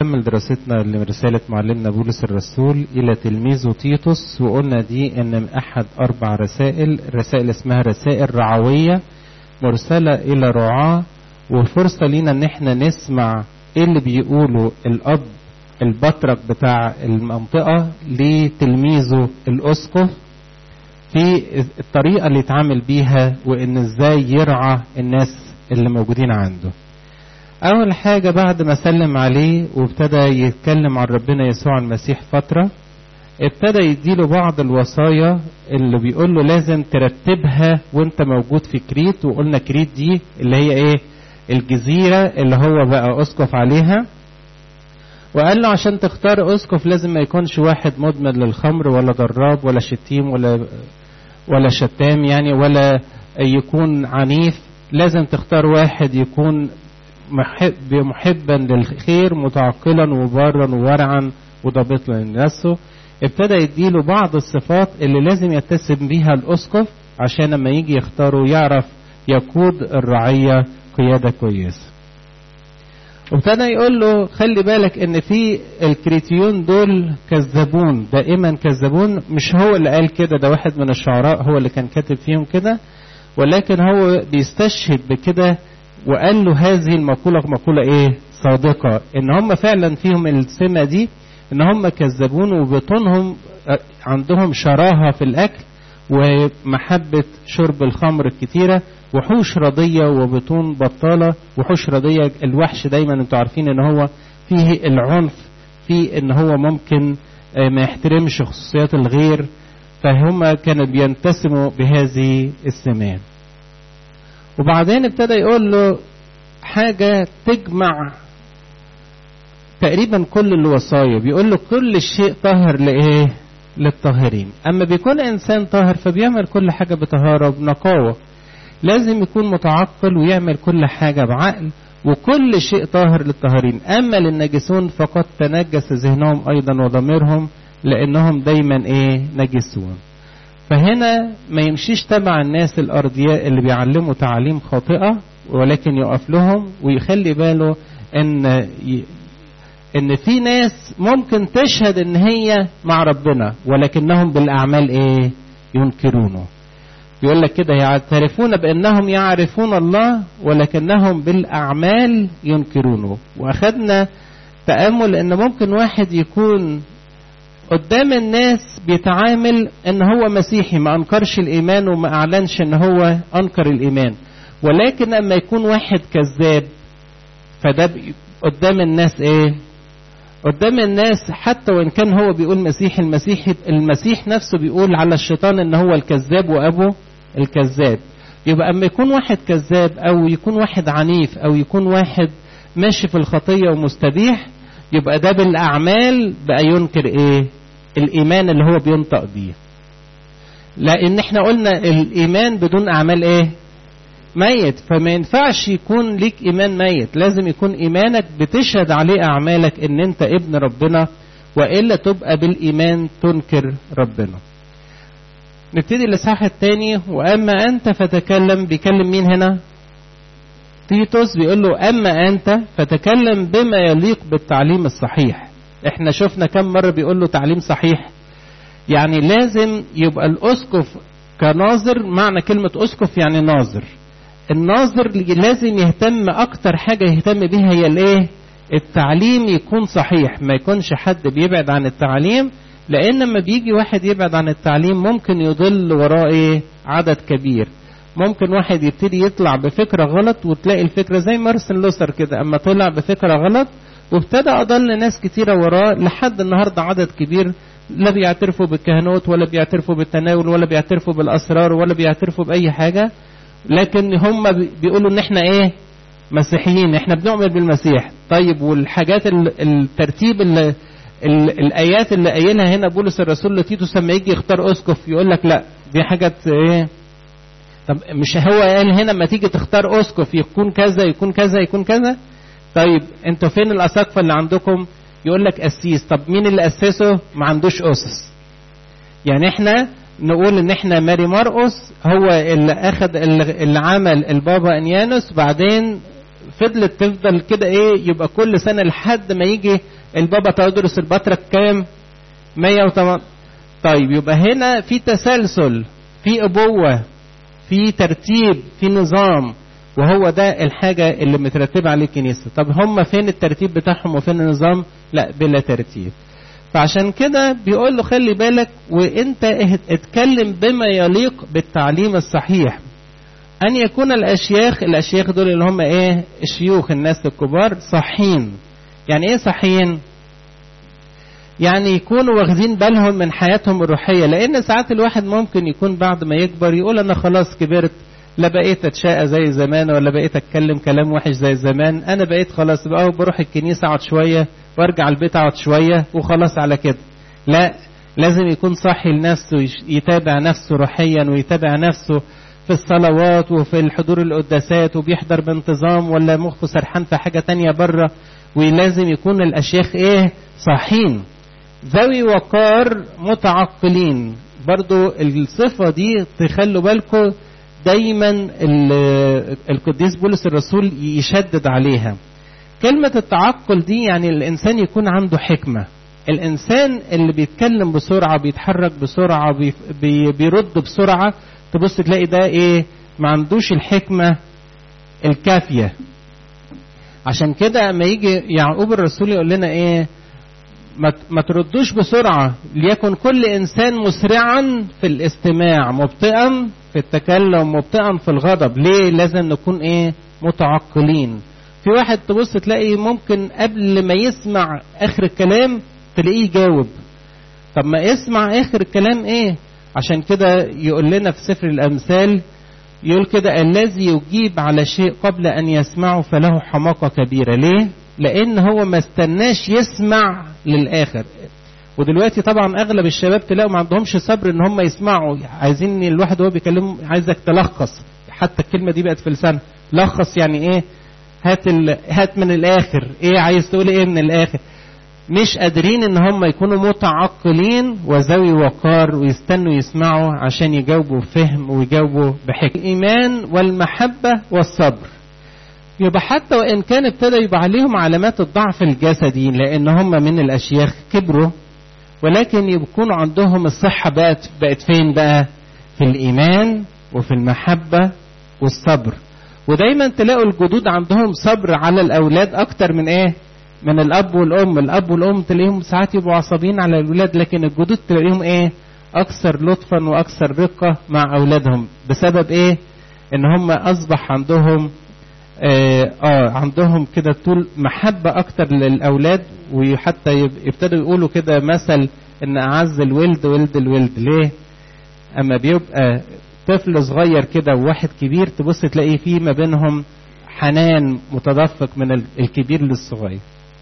نكمل دراستنا لرسالة معلمنا بولس الرسول إلى تلميذه تيتوس وقلنا دي إن من أحد أربع رسائل رسائل اسمها رسائل رعوية مرسلة إلى رعاة وفرصة لينا إن إحنا نسمع إيه اللي بيقوله الأب البطرك بتاع المنطقة لتلميذه الأسقف في الطريقة اللي يتعامل بيها وإن إزاي يرعى الناس اللي موجودين عنده أول حاجة بعد ما سلم عليه وابتدى يتكلم عن ربنا يسوع المسيح فترة ابتدى يديله بعض الوصايا اللي بيقول له لازم ترتبها وانت موجود في كريت وقلنا كريت دي اللي هي ايه الجزيرة اللي هو بقى أسقف عليها وقال له عشان تختار أسقف لازم ما يكونش واحد مدمن للخمر ولا ضراب ولا شتيم ولا ولا شتام يعني ولا يكون عنيف لازم تختار واحد يكون محب محبا للخير متعقلا وبارا وورعا وضابطا لنفسه ابتدى يديله بعض الصفات اللي لازم يتسم بيها الاسقف عشان لما يجي يختاره يعرف يقود الرعيه قياده كويسه وابتدى يقول له خلي بالك ان في الكريتيون دول كذابون دائما كذابون مش هو اللي قال كده ده واحد من الشعراء هو اللي كان كاتب فيهم كده ولكن هو بيستشهد بكده وقال له هذه المقولة مقولة ايه صادقة ان هم فعلا فيهم السمة دي ان هم كذابون وبطونهم عندهم شراهة في الاكل ومحبة شرب الخمر الكتيرة وحوش رضية وبطون بطالة وحوش رضية الوحش دايما انتوا عارفين ان هو فيه العنف في ان هو ممكن ما يحترمش خصوصيات الغير فهم كانوا بينتسموا بهذه السمان وبعدين ابتدى يقول له حاجة تجمع تقريبا كل الوصايا بيقول له كل شيء طاهر لإيه للطاهرين أما بيكون إنسان طاهر فبيعمل كل حاجة بطهارة وبنقاوة لازم يكون متعقل ويعمل كل حاجة بعقل وكل شيء طاهر للطاهرين أما للنجسون فقد تنجس ذهنهم أيضا وضميرهم لأنهم دايما إيه نجسون فهنا ما يمشيش تبع الناس الأرضياء اللي بيعلموا تعاليم خاطئة ولكن يقف لهم ويخلي باله ان ان في ناس ممكن تشهد ان هي مع ربنا ولكنهم بالاعمال ايه ينكرونه يقول لك كده يعترفون بانهم يعرفون الله ولكنهم بالاعمال ينكرونه واخدنا تامل ان ممكن واحد يكون قدام الناس بيتعامل ان هو مسيحي ما انكرش الايمان وما اعلنش ان هو انكر الايمان ولكن اما يكون واحد كذاب فده قدام الناس ايه قدام الناس حتى وان كان هو بيقول مسيحي المسيحي المسيح نفسه بيقول على الشيطان ان هو الكذاب وابوه الكذاب يبقى اما يكون واحد كذاب او يكون واحد عنيف او يكون واحد ماشي في الخطيه ومستبيح يبقى ده بالاعمال بقى ينكر ايه الايمان اللي هو بينطق بيه لان احنا قلنا الايمان بدون اعمال ايه ميت فما ينفعش يكون ليك ايمان ميت لازم يكون ايمانك بتشهد عليه اعمالك ان انت ابن ربنا والا تبقى بالايمان تنكر ربنا نبتدي الاصحاح الثاني واما انت فتكلم بيكلم مين هنا تيتوس بيقول له اما انت فتكلم بما يليق بالتعليم الصحيح احنا شفنا كم مره بيقول له تعليم صحيح يعني لازم يبقى الاسقف كناظر معنى كلمه اسقف يعني ناظر الناظر لازم يهتم اكتر حاجه يهتم بيها هي الايه التعليم يكون صحيح ما يكونش حد بيبعد عن التعليم لان لما بيجي واحد يبعد عن التعليم ممكن يضل وراه ايه عدد كبير ممكن واحد يبتدي يطلع بفكرة غلط وتلاقي الفكرة زي مارسن لوثر كده أما طلع بفكرة غلط وابتدى أضل ناس كتيرة وراه لحد النهاردة عدد كبير لا بيعترفوا بالكهنوت ولا بيعترفوا بالتناول ولا بيعترفوا بالأسرار ولا بيعترفوا بأي حاجة لكن هم بيقولوا إن إحنا إيه مسيحيين إحنا بنؤمن بالمسيح طيب والحاجات الترتيب اللي الآيات اللي قايلها هنا بولس الرسول لتيتوس لما يجي يختار أسقف يقول لك لا دي حاجات إيه طب مش هو قال هنا لما تيجي تختار اسقف يكون كذا يكون كذا يكون كذا طيب انتوا فين الاساقفه اللي عندكم يقول لك قسيس طب مين اللي اسسه ما عندوش اسس يعني احنا نقول ان احنا ماري مرقس هو اللي اخذ اللي عمل البابا انيانوس بعدين فضلت تفضل كده ايه يبقى كل سنة لحد ما يجي البابا تودرس البطرك كام 108 طيب يبقى هنا في تسلسل في ابوة في ترتيب في نظام وهو ده الحاجة اللي مترتبة عليه الكنيسة طب هم فين الترتيب بتاعهم وفين النظام لا بلا ترتيب فعشان كده بيقول له خلي بالك وانت اتكلم بما يليق بالتعليم الصحيح ان يكون الاشياخ الاشياخ دول اللي هم ايه الشيوخ الناس الكبار صحين يعني ايه صحين يعني يكونوا واخدين بالهم من حياتهم الروحية لان ساعات الواحد ممكن يكون بعد ما يكبر يقول انا خلاص كبرت لا بقيت اتشاء زي زمان ولا بقيت اتكلم كلام وحش زي زمان انا بقيت خلاص بقى بروح الكنيسة اقعد شوية وارجع البيت اقعد شوية وخلاص على كده لا لازم يكون صاحي لنفسه يتابع نفسه روحيا ويتابع نفسه في الصلوات وفي الحضور القداسات وبيحضر بانتظام ولا مخه سرحان في حاجة تانية بره ولازم يكون الأشياخ إيه صاحين ذوي وقار متعقلين برضو الصفة دي تخلوا بالكم دايما القديس بولس الرسول يشدد عليها كلمة التعقل دي يعني الإنسان يكون عنده حكمة الإنسان اللي بيتكلم بسرعة بيتحرك بسرعة بي بيرد بسرعة تبص تلاقي ده إيه ما عندوش الحكمة الكافية عشان كده اما يجي يعقوب الرسول يقول لنا ايه ما تردوش بسرعة ليكن كل إنسان مسرعا في الاستماع مبطئا في التكلم مبطئا في الغضب ليه لازم نكون إيه متعقلين في واحد تبص تلاقي ممكن قبل ما يسمع آخر الكلام تلاقيه يجاوب طب ما اسمع آخر الكلام إيه عشان كده يقول لنا في سفر الأمثال يقول كده الذي يجيب على شيء قبل أن يسمعه فله حماقة كبيرة ليه لان هو ما استناش يسمع للاخر ودلوقتي طبعا اغلب الشباب تلاقوا ما عندهمش صبر ان هم يسمعوا عايزين الواحد وهو بيكلمه عايزك تلخص حتى الكلمه دي بقت في لسان لخص يعني ايه هات ال... هات من الاخر ايه عايز تقول ايه من الاخر مش قادرين ان هم يكونوا متعقلين وذوي وقار ويستنوا يسمعوا عشان يجاوبوا بفهم ويجاوبوا بحكمه الايمان والمحبه والصبر يبقى حتى وإن كان ابتدى يبقى عليهم علامات الضعف الجسدي لأن هم من الأشياخ كبروا ولكن يكونوا عندهم الصحة بقت بقت فين بقى؟ في الإيمان وفي المحبة والصبر ودايما تلاقوا الجدود عندهم صبر على الأولاد أكتر من إيه؟ من الأب والأم، الأب والأم تلاقيهم ساعات يبقوا عصبيين على الأولاد لكن الجدود تلاقيهم إيه؟ أكثر لطفا وأكثر رقة مع أولادهم بسبب إيه؟ إن هم أصبح عندهم آه, اه عندهم كده طول محبة أكتر للأولاد وحتى يبتدوا يقولوا كده مثل إن أعز الولد ولد الولد ليه؟ أما بيبقى طفل صغير كده وواحد كبير تبص تلاقي فيه ما بينهم حنان متدفق من الكبير للصغير.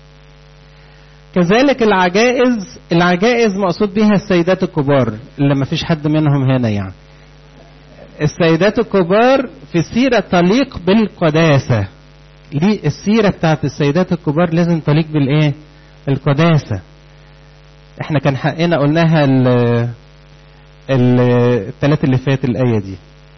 كذلك العجائز العجائز مقصود بها السيدات الكبار اللي ما فيش حد منهم هنا يعني. السيدات الكبار في سيرة تليق بالقداسة ليه السيرة بتاعت السيدات الكبار لازم تليق بالايه القداسة احنا كان حقنا قلناها الثلاث اللي فات الآية دي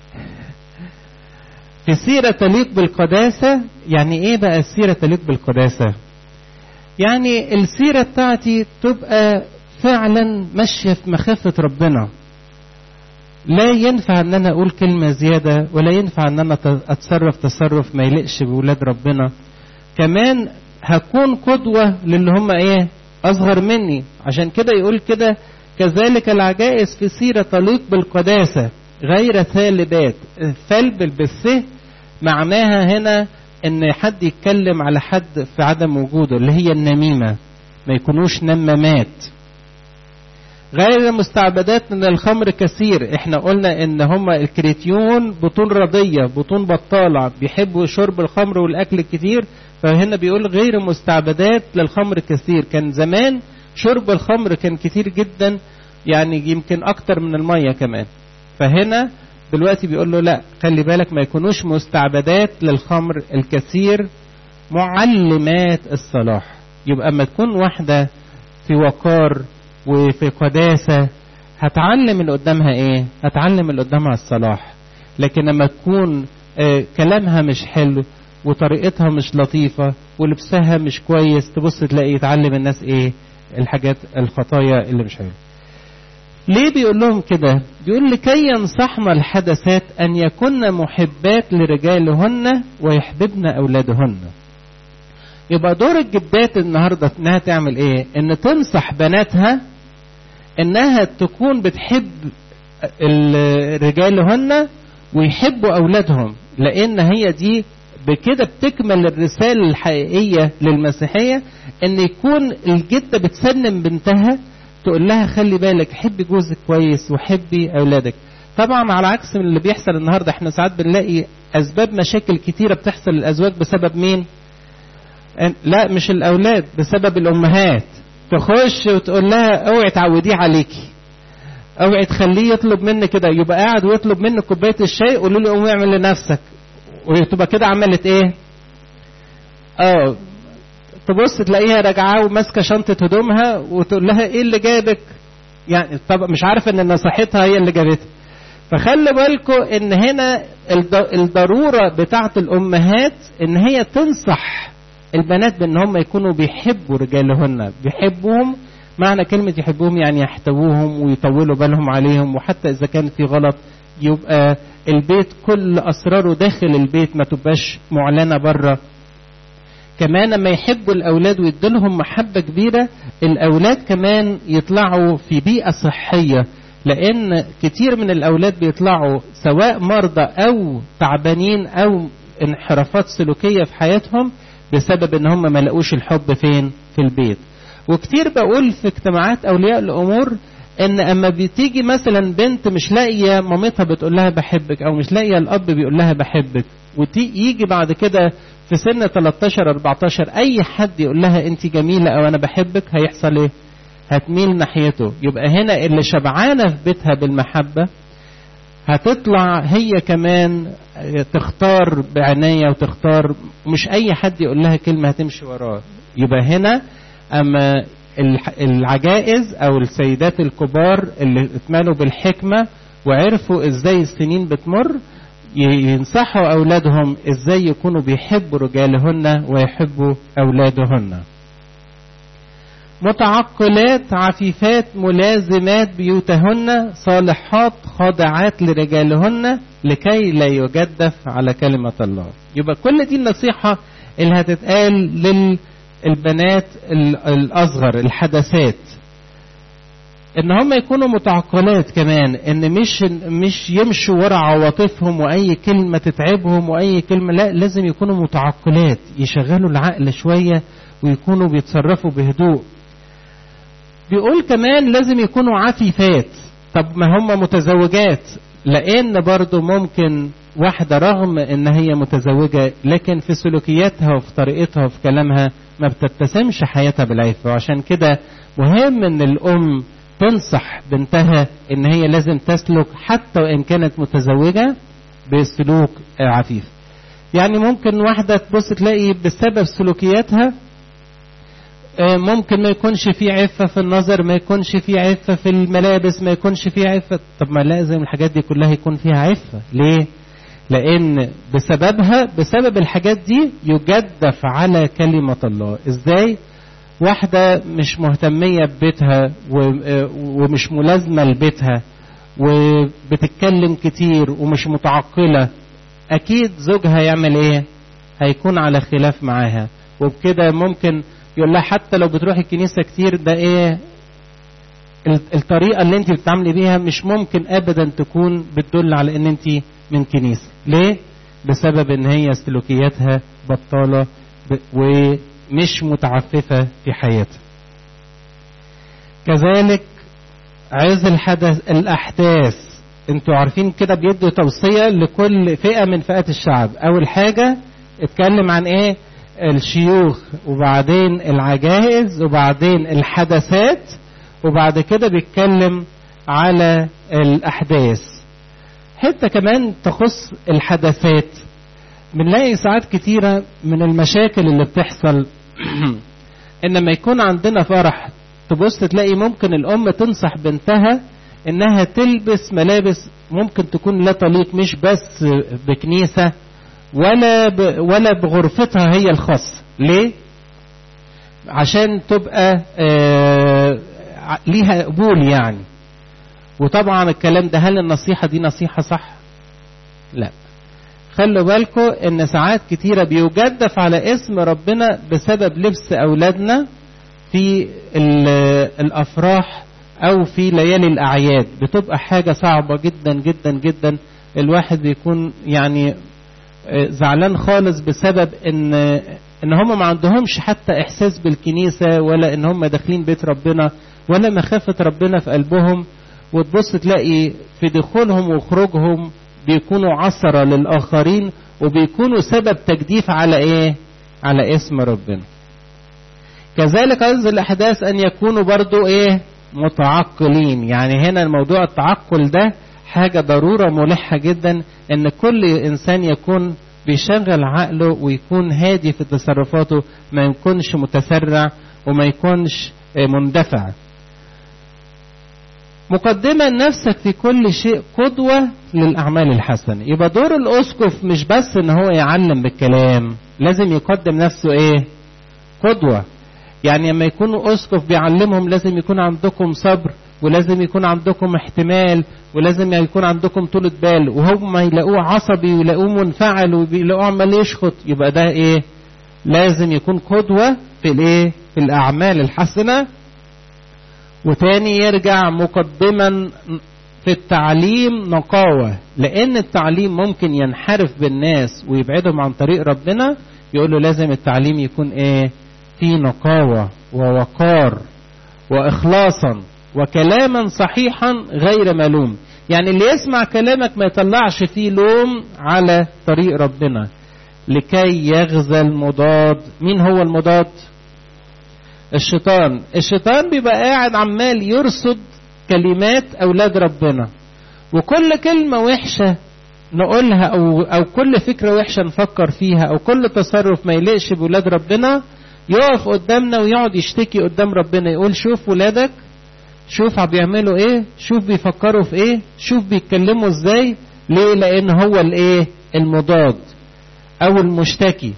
في سيرة تليق بالقداسة يعني ايه بقى السيرة تليق بالقداسة يعني السيرة بتاعتي تبقى فعلا ماشية في مخافة ربنا لا ينفع ان انا اقول كلمة زيادة ولا ينفع ان انا اتصرف تصرف ما يليقش بولاد ربنا كمان هكون قدوة للي هم ايه اصغر مني عشان كده يقول كده كذلك العجائز في سيرة تليق بالقداسة غير ثالبات الثلب بالسه معناها هنا ان حد يتكلم على حد في عدم وجوده اللي هي النميمة ما يكونوش نمامات غير مستعبدات من الخمر كثير احنا قلنا ان هم الكريتيون بطون رضية بطون بطالة بيحبوا شرب الخمر والاكل الكثير فهنا بيقول غير مستعبدات للخمر كثير كان زمان شرب الخمر كان كثير جدا يعني يمكن اكتر من المية كمان فهنا دلوقتي بيقول له لا خلي بالك ما يكونوش مستعبدات للخمر الكثير معلمات الصلاح يبقى اما تكون واحدة في وقار وفي قداسة هتعلم اللي قدامها ايه هتعلم اللي قدامها الصلاح لكن لما تكون آه كلامها مش حلو وطريقتها مش لطيفة ولبسها مش كويس تبص تلاقي يتعلم الناس ايه الحاجات الخطايا اللي مش حلوه ليه بيقول لهم كده بيقول لكي ينصحنا الحدثات أن يكن محبات لرجالهن ويحببن أولادهن يبقى دور الجدات النهاردة انها تعمل ايه ان تنصح بناتها انها تكون بتحب رجالهن ويحبوا اولادهم لان هي دي بكده بتكمل الرسالة الحقيقية للمسيحية ان يكون الجدة بتسلم بنتها تقول لها خلي بالك حبي جوزك كويس وحبي اولادك طبعا على عكس من اللي بيحصل النهارده احنا ساعات بنلاقي اسباب مشاكل كتيره بتحصل للازواج بسبب مين لا مش الاولاد بسبب الامهات تخش وتقول لها اوعي تعوديه عليكي اوعي تخليه يطلب منك كده يبقى قاعد ويطلب منك كوبايه الشاي قولوا له قوم اعمل لنفسك وتبقى كده عملت ايه اه تبص تلاقيها راجعه وماسكه شنطه هدومها وتقول لها ايه اللي جابك يعني طب مش عارفه ان نصيحتها هي اللي جابتها فخلي بالكم ان هنا الضروره بتاعه الامهات ان هي تنصح البنات بان هم يكونوا بيحبوا رجالهن بيحبوهم معنى كلمة يحبوهم يعني يحتووهم ويطولوا بالهم عليهم وحتى إذا كان في غلط يبقى البيت كل أسراره داخل البيت ما تبقاش معلنة بره كمان لما يحبوا الأولاد ويدولهم محبة كبيرة الأولاد كمان يطلعوا في بيئة صحية لأن كتير من الأولاد بيطلعوا سواء مرضى أو تعبانين أو انحرافات سلوكية في حياتهم بسبب ان هم ما لقوش الحب فين في البيت وكتير بقول في اجتماعات اولياء الامور ان اما بتيجي مثلا بنت مش لاقيه مامتها بتقول لها بحبك او مش لاقيه الاب بيقول لها بحبك ويجي بعد كده في سن 13 14 اي حد يقول لها انت جميله او انا بحبك هيحصل ايه هتميل ناحيته يبقى هنا اللي شبعانه في بيتها بالمحبه هتطلع هي كمان تختار بعناية وتختار مش أي حد يقول لها كلمة هتمشي وراه يبقى هنا أما العجائز أو السيدات الكبار اللي اتمالوا بالحكمة وعرفوا ازاي السنين بتمر ينصحوا أولادهم ازاي يكونوا بيحبوا رجالهن ويحبوا أولادهن متعقلات عفيفات ملازمات بيوتهن صالحات خاضعات لرجالهن لكي لا يجدف على كلمة الله يبقى كل دي النصيحة اللي هتتقال للبنات الأصغر الحدثات ان هم يكونوا متعقلات كمان ان مش مش يمشوا ورا عواطفهم واي كلمه تتعبهم واي كلمه لا لازم يكونوا متعقلات يشغلوا العقل شويه ويكونوا بيتصرفوا بهدوء بيقول كمان لازم يكونوا عفيفات طب ما هم متزوجات لان برضو ممكن واحدة رغم ان هي متزوجة لكن في سلوكياتها وفي طريقتها وفي كلامها ما بتتسمش حياتها بالعفة وعشان كده مهم ان الام تنصح بنتها ان هي لازم تسلك حتى وان كانت متزوجة بسلوك عفيف يعني ممكن واحدة تبص تلاقي بسبب سلوكياتها ممكن ما يكونش في عفة في النظر ما يكونش في عفة في الملابس ما يكونش في عفة طب ما لازم الحاجات دي كلها يكون فيها عفة ليه لان بسببها بسبب الحاجات دي يجدف على كلمة الله ازاي واحدة مش مهتمية ببيتها ومش ملازمة لبيتها وبتتكلم كتير ومش متعقلة اكيد زوجها يعمل ايه هيكون على خلاف معاها وبكده ممكن يقول لها حتى لو بتروحي الكنيسة كتير ده ايه الطريقة اللي انت بتتعاملي بيها مش ممكن ابدا تكون بتدل على ان انت من كنيسة ليه بسبب ان هي سلوكياتها بطالة ومش متعففة في حياتها كذلك عز الحدث الاحداث انتوا عارفين كده بيدوا توصية لكل فئة من فئات الشعب اول حاجة اتكلم عن ايه الشيوخ وبعدين العجائز وبعدين الحدثات وبعد كده بيتكلم على الأحداث حتة كمان تخص الحدثات بنلاقي ساعات كتيرة من المشاكل اللي بتحصل ان لما يكون عندنا فرح تبص تلاقي ممكن الأم تنصح بنتها انها تلبس ملابس ممكن تكون لا تليق مش بس بكنيسة ولا ب ولا بغرفتها هي الخاصة ليه عشان تبقى آه ليها قبول يعني وطبعا الكلام ده هل النصيحة دي نصيحة صح لا خلوا بالكم ان ساعات كتيرة بيجدف على اسم ربنا بسبب لبس اولادنا في الافراح او في ليالي الاعياد بتبقى حاجة صعبة جدا جدا جدا الواحد بيكون يعني زعلان خالص بسبب ان ان هم ما عندهمش حتى احساس بالكنيسة ولا ان هم داخلين بيت ربنا ولا مخافة ربنا في قلبهم وتبص تلاقي في دخولهم وخروجهم بيكونوا عثرة للآخرين وبيكونوا سبب تجديف على إيه؟ على اسم ربنا. كذلك أيضا الأحداث أن يكونوا برضو إيه؟ متعقلين، يعني هنا الموضوع التعقل ده حاجة ضرورة ملحة جدا إن كل إنسان يكون بيشغل عقله ويكون هادي في تصرفاته ما يكونش متسرع وما يكونش مندفع. مقدما نفسك في كل شيء قدوة للأعمال الحسنة يبقى دور الأسقف مش بس إن هو يعلم بالكلام لازم يقدم نفسه إيه قدوة يعني لما يكونوا أسقف بيعلمهم لازم يكون عندكم صبر ولازم يكون عندكم احتمال ولازم يكون عندكم طولة بال وهم يلاقوه عصبي ويلاقوه منفعل ويلاقوه عمال يشخط يبقى ده ايه لازم يكون قدوة في الايه في الأعمال الحسنة وتاني يرجع مقدما في التعليم نقاوة لأن التعليم ممكن ينحرف بالناس ويبعدهم عن طريق ربنا يقول له لازم التعليم يكون ايه في نقاوة ووقار وإخلاصا وكلاما صحيحا غير ملوم يعني اللي يسمع كلامك ما يطلعش فيه لوم على طريق ربنا لكي يغزى المضاد مين هو المضاد الشيطان الشيطان بيبقى قاعد عمال يرصد كلمات أولاد ربنا وكل كلمة وحشة نقولها أو, أو كل فكرة وحشة نفكر فيها أو كل تصرف ما يليقش بولاد ربنا يقف قدامنا ويقعد يشتكي قدام ربنا يقول شوف ولادك شوف بيعملوا ايه شوف بيفكروا في ايه شوف بيتكلموا ازاي ليه لان هو الايه المضاد او المشتكي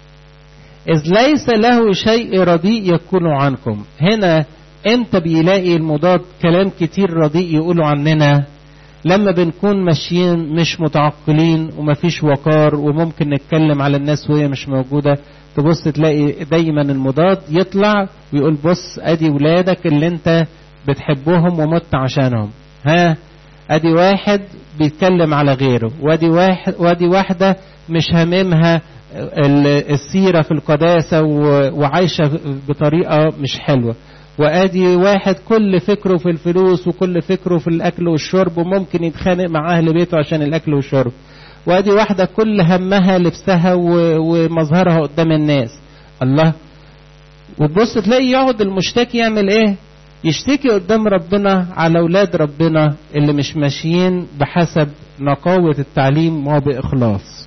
إذ ليس له شيء رديء يكون عنكم هنا امتى بيلاقي المضاد كلام كتير رديء يقولوا عننا لما بنكون ماشيين مش متعقلين ومفيش وقار وممكن نتكلم على الناس وهي مش موجودة تبص تلاقي دايما المضاد يطلع ويقول بص ادي ولادك اللي انت بتحبهم ومت عشانهم ها ادي واحد بيتكلم على غيره وادي واحد وادي واحدة مش هاممها السيرة في القداسة وعايشة بطريقة مش حلوة وادي واحد كل فكره في الفلوس وكل فكره في الاكل والشرب وممكن يتخانق مع اهل بيته عشان الاكل والشرب وادي واحدة كل همها لبسها ومظهرها قدام الناس الله وتبص تلاقي يقعد المشتكي يعمل ايه يشتكي قدام ربنا على اولاد ربنا اللي مش ماشيين بحسب نقاوة التعليم وبإخلاص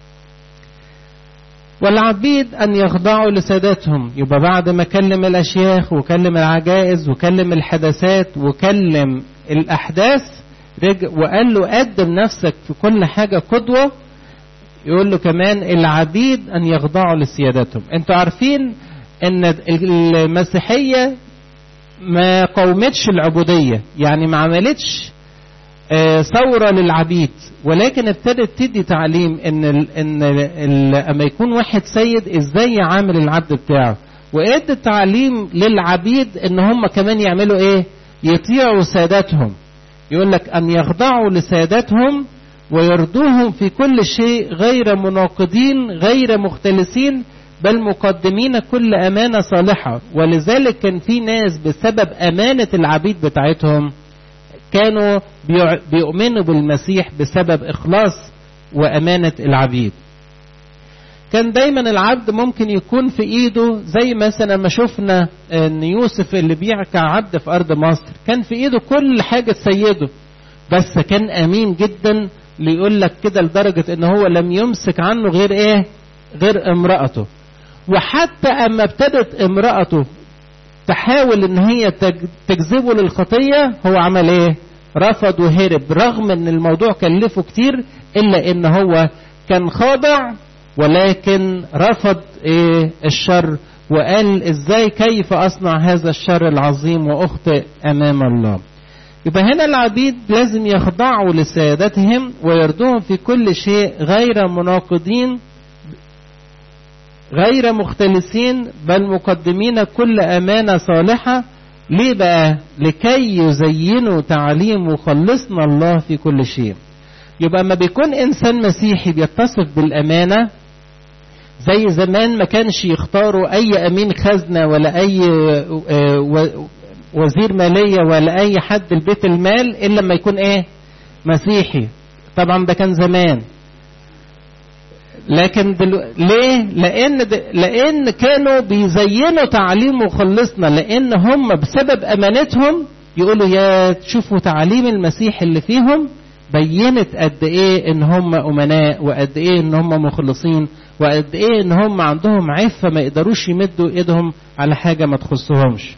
والعبيد أن يخضعوا لسادتهم يبقى بعد ما كلم الأشياخ وكلم العجائز وكلم الحدثات وكلم الأحداث رجع وقال له قدم نفسك في كل حاجة قدوة يقول له كمان العبيد أن يخضعوا لسيادتهم انتوا عارفين ان المسيحية ما قومتش العبودية يعني ما عملتش ثورة للعبيد ولكن ابتدت تدي تعليم ان ال ان لما يكون واحد سيد ازاي يعامل العبد بتاعه وادت تعليم للعبيد ان هم كمان يعملوا ايه يطيعوا سادتهم يقول لك ان يخضعوا لسادتهم ويرضوهم في كل شيء غير مناقضين غير مختلسين بل مقدمين كل أمانة صالحة ولذلك كان في ناس بسبب أمانة العبيد بتاعتهم كانوا بيؤمنوا بالمسيح بسبب إخلاص وأمانة العبيد كان دايما العبد ممكن يكون في ايده زي مثلا ما شفنا ان يوسف اللي بيع كعبد في ارض مصر كان في ايده كل حاجة سيده بس كان امين جدا ليقول لك كده لدرجة ان هو لم يمسك عنه غير ايه غير امرأته وحتى اما ابتدت امرأته تحاول ان هي تجذبه للخطية هو عمل ايه رفض وهرب رغم ان الموضوع كلفه كتير الا ان هو كان خاضع ولكن رفض ايه الشر وقال ازاي كيف اصنع هذا الشر العظيم واخطئ امام الله يبقى هنا العبيد لازم يخضعوا لسيادتهم ويرضوهم في كل شيء غير مناقضين غير مختلسين بل مقدمين كل امانه صالحه ليه بقى لكي يزينوا تعليم مخلصنا الله في كل شيء يبقى ما بيكون انسان مسيحي بيتصف بالامانه زي زمان ما كانش يختاروا اي امين خزنه ولا اي وزير ماليه ولا اي حد لبيت المال الا لما يكون ايه مسيحي طبعا ده كان زمان لكن دلو... ليه لان د... لان كانوا بيزينوا تعليم مخلصنا لان هم بسبب امانتهم يقولوا يا تشوفوا تعليم المسيح اللي فيهم بينت قد ايه ان هم امناء وقد ايه ان هم مخلصين وقد ايه ان هم عندهم عفه ما يقدروش يمدوا ايدهم على حاجه ما تخصهمش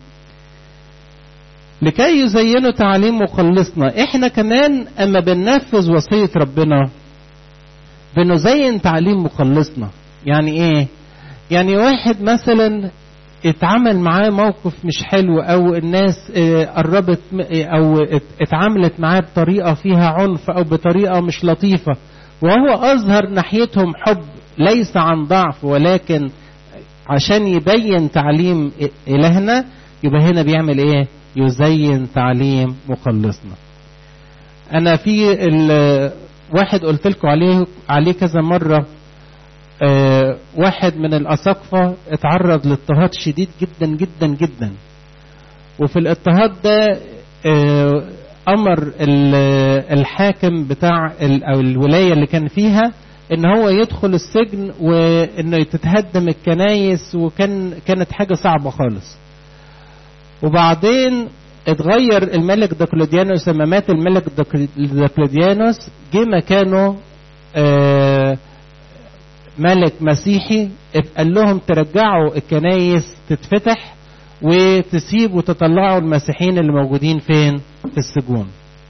لكي يزينوا تعليم مخلصنا احنا كمان اما بننفذ وصيه ربنا بنزين تعليم مخلصنا يعني ايه يعني واحد مثلا اتعامل معاه موقف مش حلو او الناس قربت او اتعاملت معاه بطريقه فيها عنف او بطريقه مش لطيفه وهو اظهر ناحيتهم حب ليس عن ضعف ولكن عشان يبين تعليم الهنا يبقى هنا بيعمل ايه يزين تعليم مخلصنا انا في واحد قلت لكم عليه عليه كذا مره آه واحد من الأساقفة اتعرض لاضطهاد شديد جدا جدا جدا وفي الاضطهاد ده آه أمر الحاكم بتاع أو الولاية اللي كان فيها إن هو يدخل السجن وإنه تتهدم الكنايس وكان كانت حاجة صعبة خالص وبعدين اتغير الملك دقلديانوس لما مات الملك دقلديانوس جه مكانه آه ملك مسيحي قال لهم ترجعوا الكنايس تتفتح وتسيبوا وتطلعوا المسيحيين اللي موجودين فين في السجون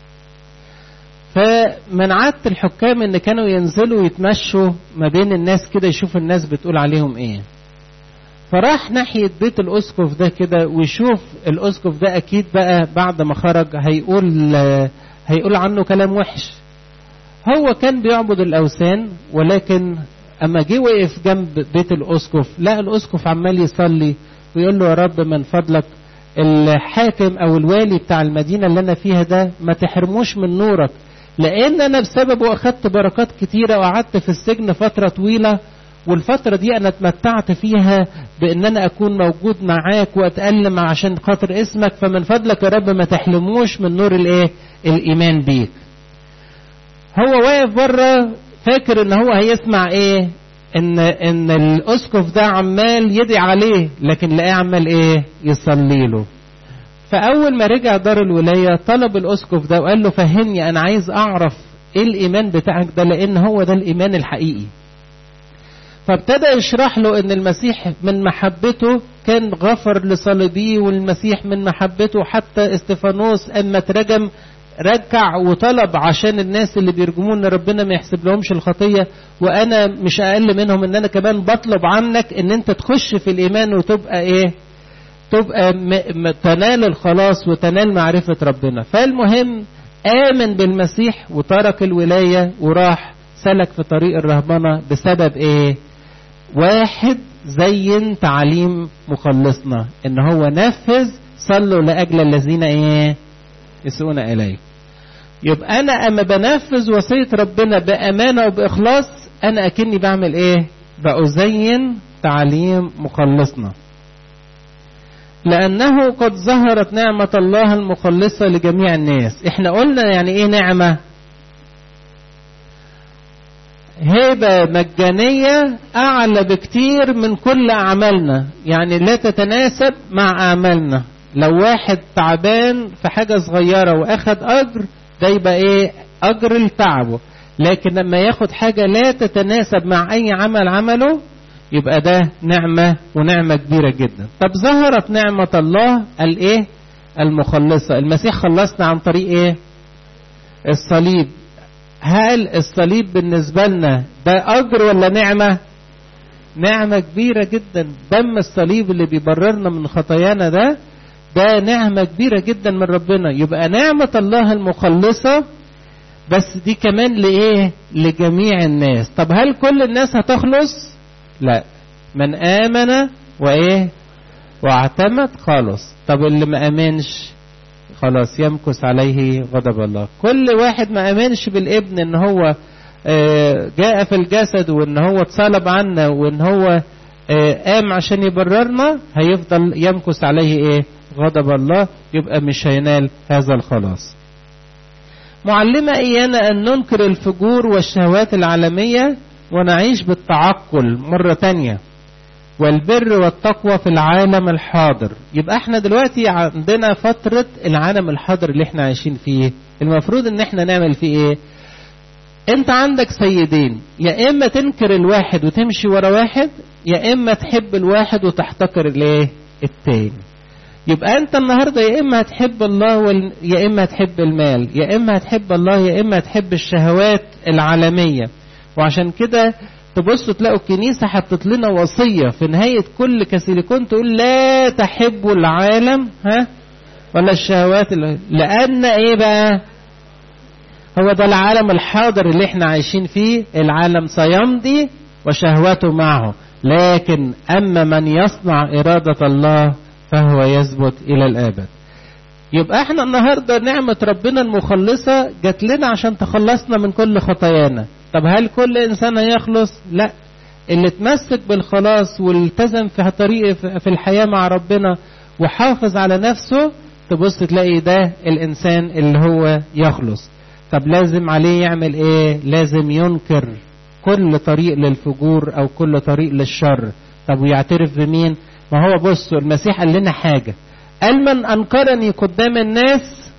فمن عادة الحكام ان كانوا ينزلوا يتمشوا ما بين الناس كده يشوفوا الناس بتقول عليهم ايه فراح ناحية بيت الأسقف ده كده ويشوف الأسقف ده أكيد بقى بعد ما خرج هيقول هيقول عنه كلام وحش هو كان بيعبد الأوثان ولكن اما جه وقف جنب بيت الاسقف لا الاسقف عمال يصلي ويقول له يا رب من فضلك الحاكم او الوالي بتاع المدينه اللي انا فيها ده ما تحرموش من نورك لان انا بسببه اخدت بركات كتيره وقعدت في السجن فتره طويله والفترة دي أنا اتمتعت فيها بأن أنا أكون موجود معاك وأتألم عشان خاطر اسمك فمن فضلك يا رب ما تحلموش من نور الإيه؟ الإيمان بيك. هو واقف بره فاكر ان هو هيسمع ايه ان ان الاسقف ده عمال يدعي عليه لكن لقاه عمال ايه يصلي له فاول ما رجع دار الولايه طلب الاسقف ده وقال له فهمني انا عايز اعرف ايه الايمان بتاعك ده لان هو ده الايمان الحقيقي فابتدى يشرح له ان المسيح من محبته كان غفر لصليبيه والمسيح من محبته حتى استفانوس اما اترجم رجع وطلب عشان الناس اللي بيرجمون ان ربنا ما يحسب لهمش الخطيه وانا مش اقل منهم ان انا كمان بطلب عنك ان انت تخش في الايمان وتبقى ايه تبقى م... م... تنال الخلاص وتنال معرفه ربنا فالمهم امن بالمسيح وترك الولايه وراح سلك في طريق الرهبنه بسبب ايه واحد زين تعليم مخلصنا ان هو نفذ صلوا لاجل الذين ايه يسوءون اليك يبقى انا اما بنفذ وصيه ربنا بامانه وباخلاص انا اكني بعمل ايه بأزين تعليم مخلصنا لأنه قد ظهرت نعمة الله المخلصة لجميع الناس احنا قلنا يعني ايه نعمة هبة مجانية أعلى بكتير من كل أعمالنا يعني لا تتناسب مع أعمالنا لو واحد تعبان في حاجة صغيرة وأخد أجر ده يبقى إيه أجر لتعبه لكن لما ياخد حاجة لا تتناسب مع أي عمل عمله يبقى ده نعمة ونعمة كبيرة جدا طب ظهرت نعمة الله الإيه المخلصة المسيح خلصنا عن طريق إيه الصليب هل الصليب بالنسبة لنا ده أجر ولا نعمة نعمة كبيرة جدا دم الصليب اللي بيبررنا من خطايانا ده ده نعمة كبيرة جدا من ربنا يبقى نعمة الله المخلصة بس دي كمان لإيه لجميع الناس طب هل كل الناس هتخلص لا من آمن وإيه واعتمد خالص طب اللي ما آمنش خلاص يمكث عليه غضب الله كل واحد ما آمنش بالابن ان هو جاء في الجسد وان هو اتصلب عنا وان هو قام عشان يبررنا هيفضل يمكث عليه ايه غضب الله يبقى مش هينال هذا الخلاص معلمة إيانا أن ننكر الفجور والشهوات العالمية ونعيش بالتعقل مرة تانية والبر والتقوى في العالم الحاضر يبقى احنا دلوقتي عندنا فترة العالم الحاضر اللي احنا عايشين فيه المفروض ان احنا نعمل فيه ايه انت عندك سيدين يا اما تنكر الواحد وتمشي ورا واحد يا اما تحب الواحد وتحتقر الايه التاني يبقى انت النهارده يا اما هتحب الله وال... يا اما هتحب المال يا اما هتحب الله يا اما هتحب الشهوات العالميه وعشان كده تبصوا تلاقوا الكنيسه حطت لنا وصيه في نهايه كل كاسيليكون تقول لا تحبوا العالم ها ولا الشهوات اللي... لان ايه بقى هو ده العالم الحاضر اللي احنا عايشين فيه العالم سيمضي وشهوته معه لكن اما من يصنع اراده الله فهو يثبت الى الابد يبقى احنا النهارده نعمه ربنا المخلصه جات لنا عشان تخلصنا من كل خطايانا طب هل كل انسان هيخلص لا اللي اتمسك بالخلاص والتزم في طريق في الحياه مع ربنا وحافظ على نفسه تبص تلاقي ده الانسان اللي هو يخلص طب لازم عليه يعمل ايه لازم ينكر كل طريق للفجور او كل طريق للشر طب ويعترف بمين ما هو بصوا المسيح قال لنا حاجة قال من أنكرني قدام الناس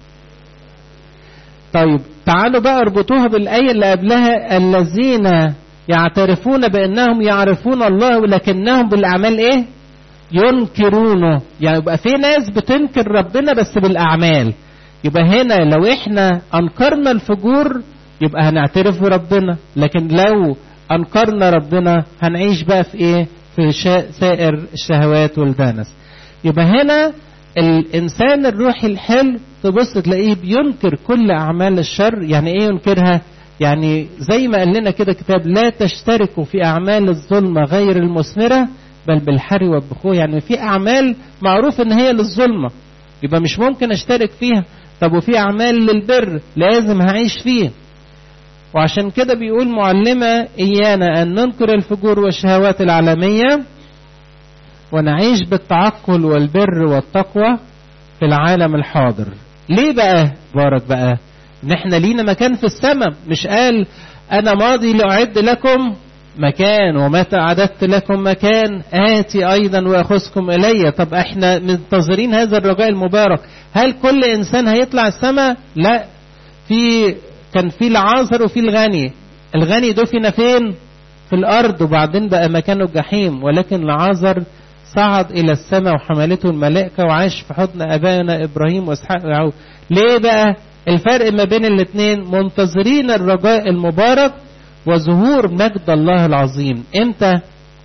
طيب تعالوا بقى اربطوها بالآية اللي قبلها الذين يعترفون بأنهم يعرفون الله ولكنهم بالأعمال إيه؟ ينكرونه يعني يبقى في ناس بتنكر ربنا بس بالأعمال يبقى هنا لو احنا أنكرنا الفجور يبقى هنعترف بربنا لكن لو أنكرنا ربنا هنعيش بقى في إيه؟ في سائر الشهوات والدنس يبقى هنا الإنسان الروحي الحلو تبص تلاقيه بينكر كل أعمال الشر يعني إيه ينكرها يعني زي ما قال لنا كده كتاب لا تشتركوا في أعمال الظلمة غير المثمرة بل بالحري والبخور يعني في أعمال معروف إن هي للظلمة يبقى مش ممكن أشترك فيها طب وفي أعمال للبر لازم هعيش فيه وعشان كده بيقول معلمة إيانا أن ننكر الفجور والشهوات العالمية ونعيش بالتعقل والبر والتقوى في العالم الحاضر ليه بقى بارك بقى ان احنا لينا مكان في السماء مش قال انا ماضي لاعد لكم مكان ومتى اعددت لكم مكان اتي ايضا واخذكم الي طب احنا منتظرين هذا الرجاء المبارك هل كل انسان هيطلع السماء لا في كان في العازر وفي الغني الغني دفن فين في الارض وبعدين بقى مكانه الجحيم ولكن العازر صعد الى السماء وحملته الملائكه وعاش في حضن ابائنا ابراهيم واسحاق ويعقوب ليه بقى الفرق ما بين الاثنين منتظرين الرجاء المبارك وظهور مجد الله العظيم امتى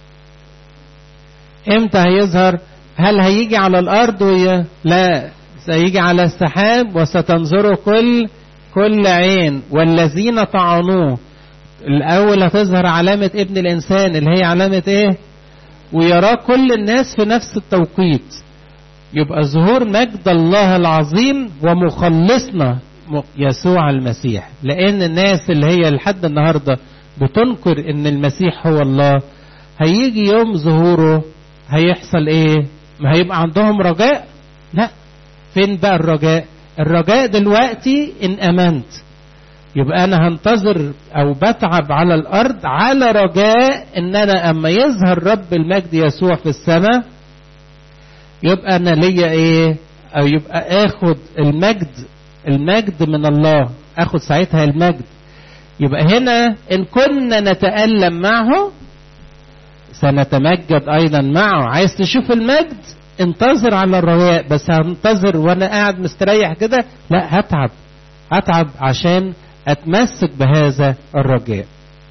امتى هيظهر هل هيجي على الارض وي... لا سيجي على السحاب وستنظره كل كل عين والذين طعنوه الاول هتظهر علامة ابن الانسان اللي هي علامة ايه ويراه كل الناس في نفس التوقيت يبقى ظهور مجد الله العظيم ومخلصنا يسوع المسيح لان الناس اللي هي لحد النهارده بتنكر ان المسيح هو الله هيجي يوم ظهوره هيحصل ايه ما هيبقى عندهم رجاء لا فين بقى الرجاء الرجاء دلوقتي ان امنت يبقى انا هنتظر او بتعب على الارض على رجاء ان انا اما يظهر رب المجد يسوع في السماء يبقى انا ليا ايه او يبقى اخد المجد المجد من الله اخد ساعتها المجد يبقى هنا ان كنا نتألم معه سنتمجد ايضا معه عايز تشوف المجد انتظر على الرواق بس هنتظر وانا قاعد مستريح كده لا هتعب هتعب عشان اتمسك بهذا الرجاء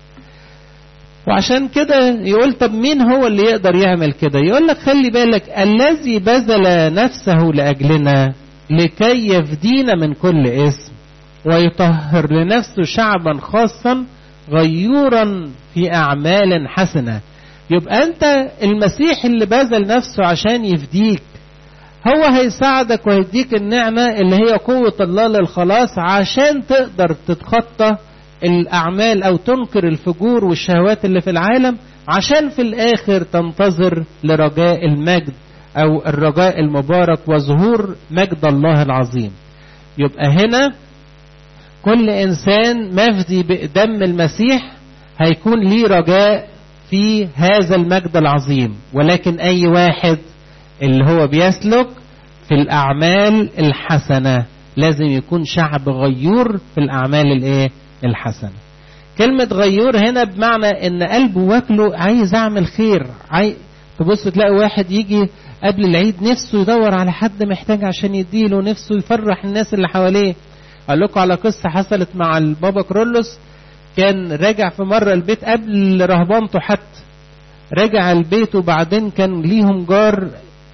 وعشان كده يقول طب مين هو اللي يقدر يعمل كده يقول لك خلي بالك الذي بذل نفسه لأجلنا لكي يفدينا من كل اسم ويطهر لنفسه شعبا خاصا غيورا في أعمال حسنة يبقى أنت المسيح اللي بذل نفسه عشان يفديك هو هيساعدك ويديك النعمة اللي هي قوة الله للخلاص عشان تقدر تتخطى الأعمال أو تنكر الفجور والشهوات اللي في العالم عشان في الآخر تنتظر لرجاء المجد أو الرجاء المبارك وظهور مجد الله العظيم يبقى هنا كل إنسان مفدي بدم المسيح هيكون ليه رجاء في هذا المجد العظيم ولكن أي واحد اللي هو بيسلك في الأعمال الحسنة لازم يكون شعب غيور في الأعمال الإيه؟ الحسنة كلمة غيور هنا بمعنى ان قلبه واكله عايز اعمل خير عاي... تبص تلاقي واحد يجي قبل العيد نفسه يدور على حد محتاج عشان يديله نفسه يفرح الناس اللي حواليه قال لكم على قصة حصلت مع البابا كرولوس كان راجع في مرة البيت قبل رهبانته حتى رجع البيت وبعدين كان ليهم جار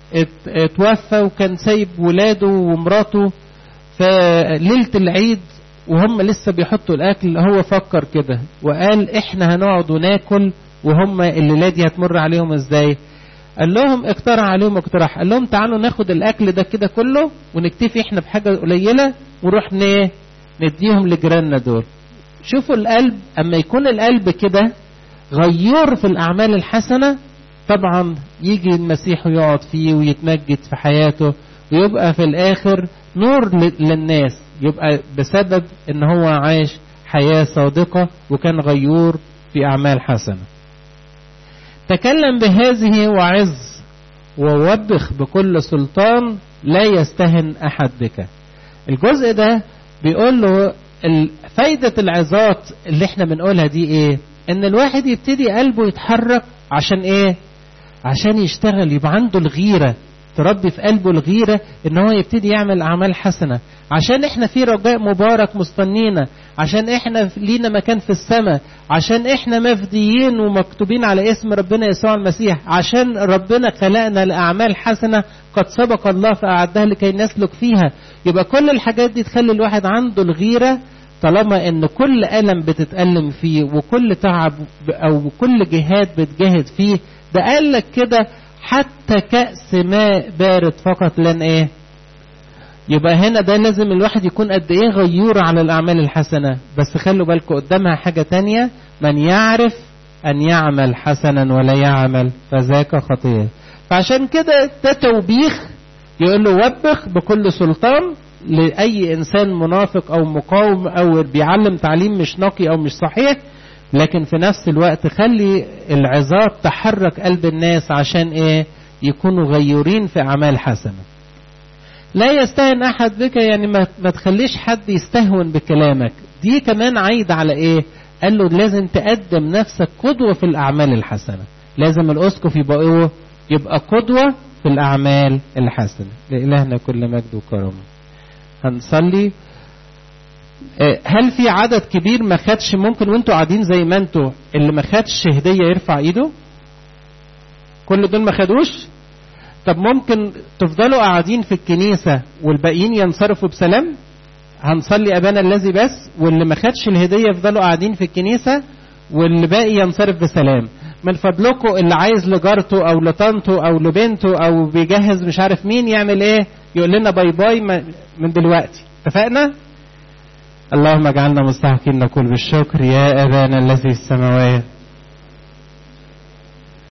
اتوفى وكان سايب ولاده ومراته فليلة العيد وهم لسه بيحطوا الاكل هو فكر كده وقال احنا هنقعد وناكل وهم الليله دي هتمر عليهم ازاي قال لهم اقترح عليهم اقتراح قال لهم تعالوا ناخد الاكل ده كده كله ونكتفي احنا بحاجه قليله ونروح ن- نديهم لجيراننا دول شوفوا القلب اما يكون القلب كده غيور في الاعمال الحسنه طبعا يجي المسيح ويقعد فيه ويتمجد في حياته ويبقى في الاخر نور ل- للناس يبقى بسبب ان هو عايش حياة صادقة وكان غيور في اعمال حسنة تكلم بهذه وعظ ووبخ بكل سلطان لا يستهن احد بك الجزء ده بيقول له ال- فايدة العظات اللي احنا بنقولها دي ايه ان الواحد يبتدي قلبه يتحرك عشان ايه عشان يشتغل يبقى عنده الغيرة تربي في قلبه الغيرة ان هو يبتدي يعمل اعمال حسنة عشان احنا في رجاء مبارك مستنينا عشان احنا لينا مكان في السماء عشان احنا مفديين ومكتوبين على اسم ربنا يسوع المسيح عشان ربنا خلقنا لاعمال حسنة قد سبق الله فاعدها لكي نسلك فيها يبقى كل الحاجات دي تخلي الواحد عنده الغيرة طالما ان كل ألم بتتألم فيه وكل تعب او كل جهاد بتجاهد فيه ده قال لك كده حتى كأس ماء بارد فقط لن ايه يبقى هنا ده لازم الواحد يكون قد ايه غيور على الاعمال الحسنة بس خلوا بالكم قدامها حاجة تانية من يعرف ان يعمل حسنا ولا يعمل فذاك خطيئة فعشان كده ده توبيخ يقول له وبخ بكل سلطان لأي إنسان منافق أو مقاوم أو بيعلم تعليم مش نقي أو مش صحيح لكن في نفس الوقت خلي العظات تحرك قلب الناس عشان إيه يكونوا غيورين في أعمال حسنة لا يستهن أحد بك يعني ما, ما تخليش حد يستهون بكلامك دي كمان عايد على إيه قال له لازم تقدم نفسك قدوة في الأعمال الحسنة لازم الأسقف يبقى إيه يبقى قدوة في الأعمال الحسنة لإلهنا كل مجد وكرم هنصلي هل في عدد كبير ما خدش ممكن وانتوا قاعدين زي ما انتوا اللي ما خدش هدية يرفع ايده كل دول ما خدوش طب ممكن تفضلوا قاعدين في الكنيسة والباقيين ينصرفوا بسلام هنصلي أبانا الذي بس واللي ما خدش الهدية يفضلوا قاعدين في الكنيسة واللي باقي ينصرف بسلام من فضلكم اللي عايز لجارته او لطنته او لبنته او بيجهز مش عارف مين يعمل ايه يقول لنا باي باي من دلوقتي اتفقنا اللهم اجعلنا مستحقين نقول بالشكر يا ابانا الذي في السماوات